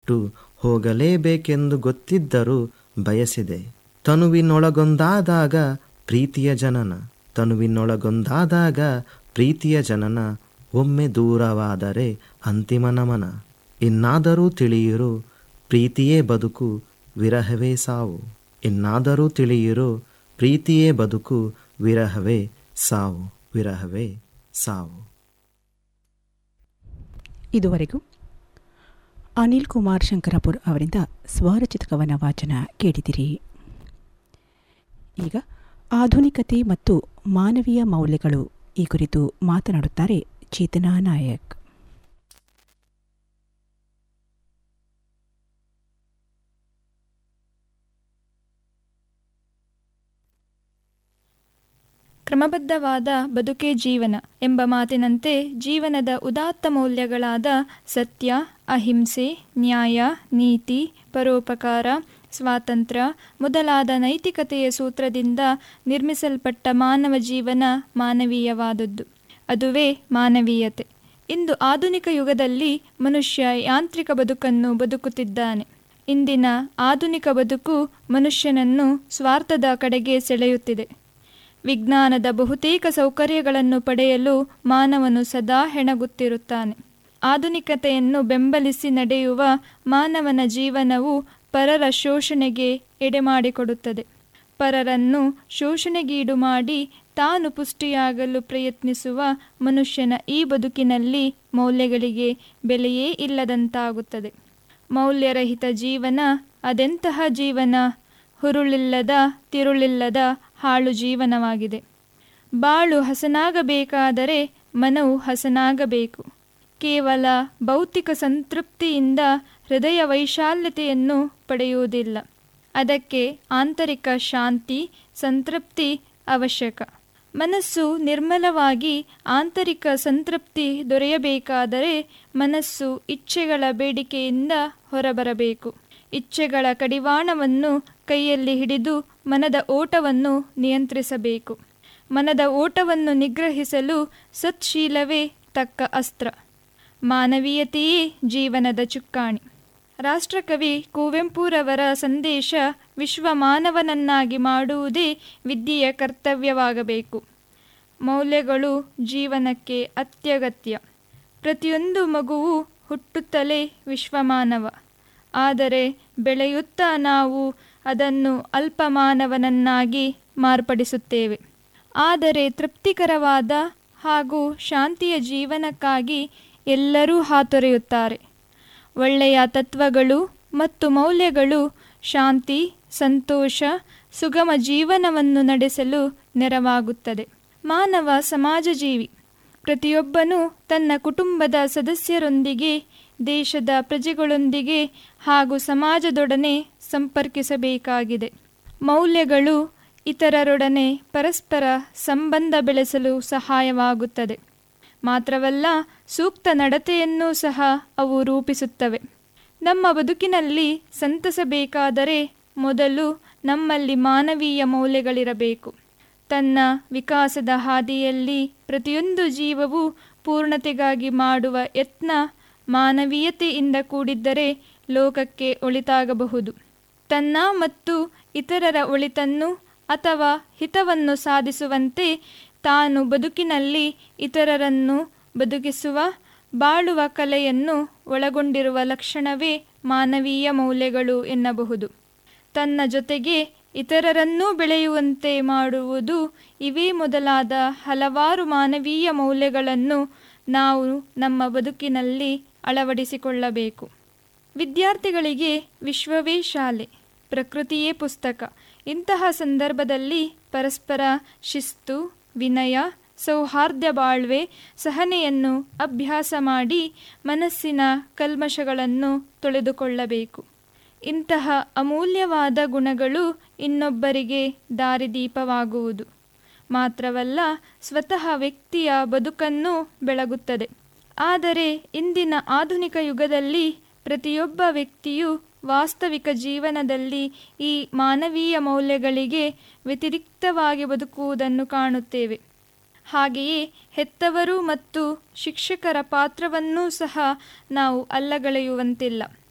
ಬಿಟ್ಟು ಹೋಗಲೇಬೇಕೆಂದು ಗೊತ್ತಿದ್ದರೂ ಬಯಸಿದೆ ತನುವಿನೊಳಗೊಂದಾದಾಗ ಪ್ರೀತಿಯ ಜನನ ತನುವಿನೊಳಗೊಂದಾದಾಗ ಪ್ರೀತಿಯ ಜನನ ಒಮ್ಮೆ ದೂರವಾದರೆ ಅಂತಿಮ ನಮನ ಇನ್ನಾದರೂ ತಿಳಿಯಿರು ಪ್ರೀತಿಯೇ ಬದುಕು ವಿರಹವೇ ಸಾವು ಇನ್ನಾದರೂ ತಿಳಿಯಿರು ಪ್ರೀತಿಯೇ ಬದುಕು ವಿರಹವೇ ಸಾವು ವಿರಹವೇ ಸಾವು ಇದುವರೆಗೂ ಅನಿಲ್ ಕುಮಾರ್ ಶಂಕರಪುರ್ ಅವರಿಂದ ಸ್ವರಚಿತ ಕವನ ವಾಚನ ಕೇಳಿದಿರಿ ಈಗ ಆಧುನಿಕತೆ ಮತ್ತು ಮಾನವೀಯ ಮೌಲ್ಯಗಳು ಈ ಕುರಿತು ಮಾತನಾಡುತ್ತಾರೆ ಚೇತನಾ ನಾಯಕ್ ಕ್ರಮಬದ್ಧವಾದ ಬದುಕೇ ಜೀವನ ಎಂಬ ಮಾತಿನಂತೆ ಜೀವನದ ಉದಾತ್ತ ಮೌಲ್ಯಗಳಾದ ಸತ್ಯ ಅಹಿಂಸೆ ನ್ಯಾಯ ನೀತಿ ಪರೋಪಕಾರ ಸ್ವಾತಂತ್ರ್ಯ ಮೊದಲಾದ ನೈತಿಕತೆಯ ಸೂತ್ರದಿಂದ ನಿರ್ಮಿಸಲ್ಪಟ್ಟ ಮಾನವ ಜೀವನ ಮಾನವೀಯವಾದದ್ದು ಅದುವೇ ಮಾನವೀಯತೆ ಇಂದು ಆಧುನಿಕ ಯುಗದಲ್ಲಿ ಮನುಷ್ಯ ಯಾಂತ್ರಿಕ ಬದುಕನ್ನು ಬದುಕುತ್ತಿದ್ದಾನೆ ಇಂದಿನ ಆಧುನಿಕ ಬದುಕು ಮನುಷ್ಯನನ್ನು ಸ್ವಾರ್ಥದ ಕಡೆಗೆ ಸೆಳೆಯುತ್ತಿದೆ ವಿಜ್ಞಾನದ ಬಹುತೇಕ ಸೌಕರ್ಯಗಳನ್ನು ಪಡೆಯಲು ಮಾನವನು ಸದಾ ಹೆಣಗುತ್ತಿರುತ್ತಾನೆ ಆಧುನಿಕತೆಯನ್ನು ಬೆಂಬಲಿಸಿ ನಡೆಯುವ ಮಾನವನ ಜೀವನವು ಪರರ ಶೋಷಣೆಗೆ ಎಡೆಮಾಡಿಕೊಡುತ್ತದೆ ಪರರನ್ನು ಶೋಷಣೆಗೀಡು ಮಾಡಿ ತಾನು ಪುಷ್ಟಿಯಾಗಲು ಪ್ರಯತ್ನಿಸುವ ಮನುಷ್ಯನ ಈ ಬದುಕಿನಲ್ಲಿ ಮೌಲ್ಯಗಳಿಗೆ ಬೆಲೆಯೇ ಇಲ್ಲದಂತಾಗುತ್ತದೆ ಮೌಲ್ಯರಹಿತ ಜೀವನ ಅದೆಂತಹ ಜೀವನ ಹುರುಳಿಲ್ಲದ ತಿರುಳಿಲ್ಲದ ಹಾಳು ಜೀವನವಾಗಿದೆ ಬಾಳು ಹಸನಾಗಬೇಕಾದರೆ ಮನವು ಹಸನಾಗಬೇಕು ಕೇವಲ ಭೌತಿಕ ಸಂತೃಪ್ತಿಯಿಂದ ಹೃದಯ ವೈಶಾಲ್ಯತೆಯನ್ನು ಪಡೆಯುವುದಿಲ್ಲ ಅದಕ್ಕೆ ಆಂತರಿಕ ಶಾಂತಿ ಸಂತೃಪ್ತಿ ಅವಶ್ಯಕ ಮನಸ್ಸು ನಿರ್ಮಲವಾಗಿ ಆಂತರಿಕ ಸಂತೃಪ್ತಿ ದೊರೆಯಬೇಕಾದರೆ ಮನಸ್ಸು ಇಚ್ಛೆಗಳ ಬೇಡಿಕೆಯಿಂದ ಹೊರಬರಬೇಕು ಇಚ್ಛೆಗಳ ಕಡಿವಾಣವನ್ನು ಕೈಯಲ್ಲಿ ಹಿಡಿದು ಮನದ ಓಟವನ್ನು ನಿಯಂತ್ರಿಸಬೇಕು ಮನದ ಓಟವನ್ನು ನಿಗ್ರಹಿಸಲು ಸತ್ಶೀಲವೇ ತಕ್ಕ ಅಸ್ತ್ರ ಮಾನವೀಯತೆಯೇ ಜೀವನದ ಚುಕ್ಕಾಣಿ ರಾಷ್ಟ್ರಕವಿ ಕುವೆಂಪುರವರ ಸಂದೇಶ ವಿಶ್ವ ಮಾನವನನ್ನಾಗಿ ಮಾಡುವುದೇ ವಿದ್ಯೆಯ ಕರ್ತವ್ಯವಾಗಬೇಕು ಮೌಲ್ಯಗಳು ಜೀವನಕ್ಕೆ ಅತ್ಯಗತ್ಯ ಪ್ರತಿಯೊಂದು ಮಗುವು ಹುಟ್ಟುತ್ತಲೇ ವಿಶ್ವಮಾನವ ಆದರೆ ಬೆಳೆಯುತ್ತಾ ನಾವು ಅದನ್ನು ಅಲ್ಪಮಾನವನನ್ನಾಗಿ ಮಾರ್ಪಡಿಸುತ್ತೇವೆ ಆದರೆ ತೃಪ್ತಿಕರವಾದ ಹಾಗೂ ಶಾಂತಿಯ ಜೀವನಕ್ಕಾಗಿ ಎಲ್ಲರೂ ಹಾತೊರೆಯುತ್ತಾರೆ ಒಳ್ಳೆಯ ತತ್ವಗಳು ಮತ್ತು ಮೌಲ್ಯಗಳು ಶಾಂತಿ ಸಂತೋಷ ಸುಗಮ ಜೀವನವನ್ನು ನಡೆಸಲು ನೆರವಾಗುತ್ತದೆ ಮಾನವ ಸಮಾಜ ಜೀವಿ ಪ್ರತಿಯೊಬ್ಬನೂ ತನ್ನ ಕುಟುಂಬದ ಸದಸ್ಯರೊಂದಿಗೆ ದೇಶದ ಪ್ರಜೆಗಳೊಂದಿಗೆ ಹಾಗೂ ಸಮಾಜದೊಡನೆ ಸಂಪರ್ಕಿಸಬೇಕಾಗಿದೆ ಮೌಲ್ಯಗಳು ಇತರರೊಡನೆ ಪರಸ್ಪರ ಸಂಬಂಧ ಬೆಳೆಸಲು ಸಹಾಯವಾಗುತ್ತದೆ ಮಾತ್ರವಲ್ಲ ಸೂಕ್ತ ನಡತೆಯನ್ನೂ ಸಹ ಅವು ರೂಪಿಸುತ್ತವೆ ನಮ್ಮ ಬದುಕಿನಲ್ಲಿ ಸಂತಸಬೇಕಾದರೆ ಮೊದಲು ನಮ್ಮಲ್ಲಿ ಮಾನವೀಯ ಮೌಲ್ಯಗಳಿರಬೇಕು ತನ್ನ ವಿಕಾಸದ ಹಾದಿಯಲ್ಲಿ ಪ್ರತಿಯೊಂದು ಜೀವವು ಪೂರ್ಣತೆಗಾಗಿ ಮಾಡುವ ಯತ್ನ ಮಾನವೀಯತೆಯಿಂದ ಕೂಡಿದ್ದರೆ ಲೋಕಕ್ಕೆ ಒಳಿತಾಗಬಹುದು ತನ್ನ ಮತ್ತು ಇತರರ ಒಳಿತನ್ನು ಅಥವಾ ಹಿತವನ್ನು ಸಾಧಿಸುವಂತೆ ತಾನು ಬದುಕಿನಲ್ಲಿ ಇತರರನ್ನು ಬದುಕಿಸುವ ಬಾಳುವ ಕಲೆಯನ್ನು ಒಳಗೊಂಡಿರುವ ಲಕ್ಷಣವೇ ಮಾನವೀಯ ಮೌಲ್ಯಗಳು ಎನ್ನಬಹುದು ತನ್ನ ಜೊತೆಗೆ ಇತರರನ್ನೂ ಬೆಳೆಯುವಂತೆ ಮಾಡುವುದು ಇವೇ ಮೊದಲಾದ ಹಲವಾರು ಮಾನವೀಯ ಮೌಲ್ಯಗಳನ್ನು ನಾವು ನಮ್ಮ ಬದುಕಿನಲ್ಲಿ ಅಳವಡಿಸಿಕೊಳ್ಳಬೇಕು ವಿದ್ಯಾರ್ಥಿಗಳಿಗೆ ವಿಶ್ವವೇ ಶಾಲೆ ಪ್ರಕೃತಿಯೇ ಪುಸ್ತಕ ಇಂತಹ ಸಂದರ್ಭದಲ್ಲಿ ಪರಸ್ಪರ ಶಿಸ್ತು ವಿನಯ ಸೌಹಾರ್ದ ಬಾಳ್ವೆ ಸಹನೆಯನ್ನು ಅಭ್ಯಾಸ ಮಾಡಿ ಮನಸ್ಸಿನ ಕಲ್ಮಶಗಳನ್ನು ತೊಳೆದುಕೊಳ್ಳಬೇಕು ಇಂತಹ ಅಮೂಲ್ಯವಾದ ಗುಣಗಳು ಇನ್ನೊಬ್ಬರಿಗೆ ದಾರಿದೀಪವಾಗುವುದು ಮಾತ್ರವಲ್ಲ ಸ್ವತಃ ವ್ಯಕ್ತಿಯ ಬದುಕನ್ನು ಬೆಳಗುತ್ತದೆ ಆದರೆ ಇಂದಿನ ಆಧುನಿಕ ಯುಗದಲ್ಲಿ ಪ್ರತಿಯೊಬ್ಬ ವ್ಯಕ್ತಿಯು ವಾಸ್ತವಿಕ ಜೀವನದಲ್ಲಿ ಈ ಮಾನವೀಯ ಮೌಲ್ಯಗಳಿಗೆ ವ್ಯತಿರಿಕ್ತವಾಗಿ ಬದುಕುವುದನ್ನು ಕಾಣುತ್ತೇವೆ ಹಾಗೆಯೇ ಹೆತ್ತವರು ಮತ್ತು ಶಿಕ್ಷಕರ ಪಾತ್ರವನ್ನೂ ಸಹ ನಾವು ಅಲ್ಲಗಳೆಯುವಂತಿಲ್ಲ